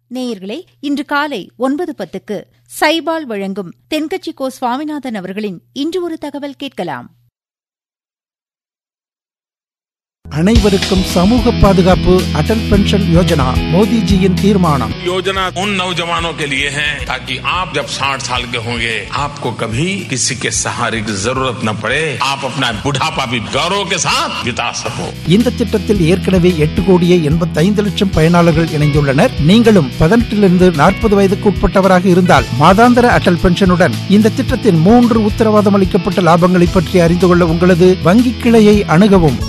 நேயர்களே இன்று காலை ஒன்பது பத்துக்கு சைபால் வழங்கும் தென்கட்சி கோ சுவாமிநாதன் அவர்களின் இன்று ஒரு தகவல் கேட்கலாம் அனைவருக்கும் சமூக பாதுகாப்பு அடல் பென்ஷன் யோஜனா மோடிஜியின் தீர்மானம் योजना उन नौजवानों के लिए है ताकि आप जब 60 साल के होंगे आपको कभी किसी के सहारे की जरूरत न पड़े आप अपना बुढ़ापा भी गौरव के साथ बिता सको இந்த திட்டத்தில் ஏற்கனவே எட்டு கோடியே எண்பத்தைந்து லட்சம் பயனாளர்கள் இணைந்துள்ளனர் நீங்களும் பதினெட்டிலிருந்து நாற்பது வயதுக்கு உட்பட்டவராக இருந்தால் மாதாந்திர அடல் பென்ஷனுடன் இந்த திட்டத்தின் மூன்று உத்தரவாதம் அளிக்கப்பட்ட லாபங்களை பற்றி அறிந்து கொள்ள உங்களது வங்கி கிளையை அணுகவும்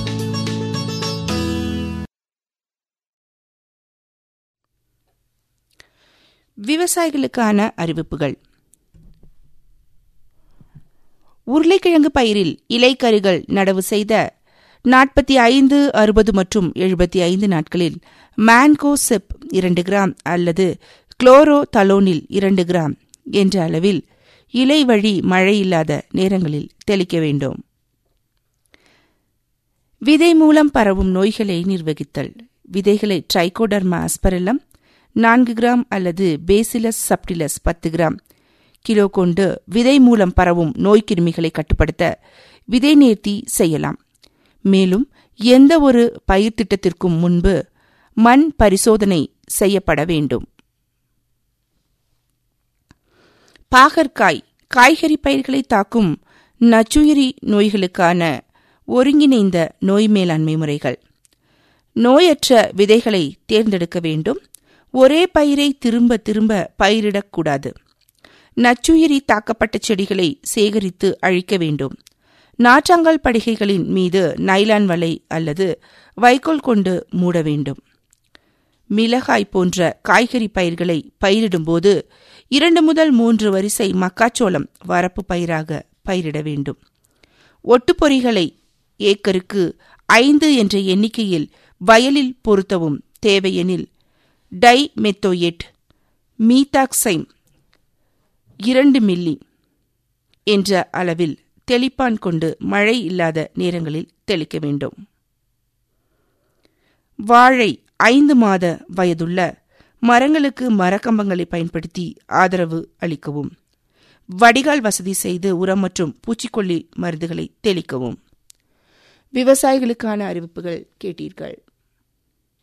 விவசாயிகளுக்கான அறிவிப்புகள் உருளைக்கிழங்கு பயிரில் இலைக்கருகள் நடவு செய்த நாற்பத்தி ஐந்து அறுபது மற்றும் எழுபத்தி ஐந்து நாட்களில் மேன்கோ செப் இரண்டு கிராம் அல்லது குளோரோ தலோனில் இரண்டு கிராம் என்ற அளவில் இலை வழி மழை இல்லாத நேரங்களில் தெளிக்க வேண்டும் விதை மூலம் பரவும் நோய்களை நிர்வகித்தல் விதைகளை ட்ரைகோடர்மா அஸ்பரெல்லம் நான்கு கிராம் அல்லது பேசிலஸ் சப்டிலஸ் பத்து கிராம் கிலோ கொண்டு விதை மூலம் பரவும் நோய்க்கிருமிகளை கட்டுப்படுத்த விதை நேர்த்தி செய்யலாம் மேலும் எந்த ஒரு பயிர் திட்டத்திற்கும் முன்பு மண் பரிசோதனை செய்யப்பட வேண்டும் பாகற்காய் காய்கறி பயிர்களை தாக்கும் நச்சுயிரி நோய்களுக்கான ஒருங்கிணைந்த நோய் மேலாண்மை முறைகள் நோயற்ற விதைகளை தேர்ந்தெடுக்க வேண்டும் ஒரே பயிரை திரும்ப திரும்ப பயிரிடக்கூடாது நச்சுயிரி தாக்கப்பட்ட செடிகளை சேகரித்து அழிக்க வேண்டும் நாற்றாங்கால் படுகைகளின் மீது நைலான் வலை அல்லது வைக்கோல் கொண்டு மூட வேண்டும் மிளகாய் போன்ற காய்கறி பயிர்களை பயிரிடும்போது இரண்டு முதல் மூன்று வரிசை மக்காச்சோளம் வரப்பு பயிராக பயிரிட வேண்டும் ஒட்டுப்பொறிகளை ஏக்கருக்கு ஐந்து என்ற எண்ணிக்கையில் வயலில் பொருத்தவும் தேவையெனில் டை மெத்தோயேட் மீதாக்சைம் இரண்டு மில்லி என்ற அளவில் தெளிப்பான் கொண்டு மழை இல்லாத நேரங்களில் தெளிக்க வேண்டும் வாழை ஐந்து மாத வயதுள்ள மரங்களுக்கு மரக்கம்பங்களை பயன்படுத்தி ஆதரவு அளிக்கவும் வடிகால் வசதி செய்து உரம் மற்றும் பூச்சிக்கொல்லி மருந்துகளை தெளிக்கவும் விவசாயிகளுக்கான அறிவிப்புகள் கேட்டீர்கள்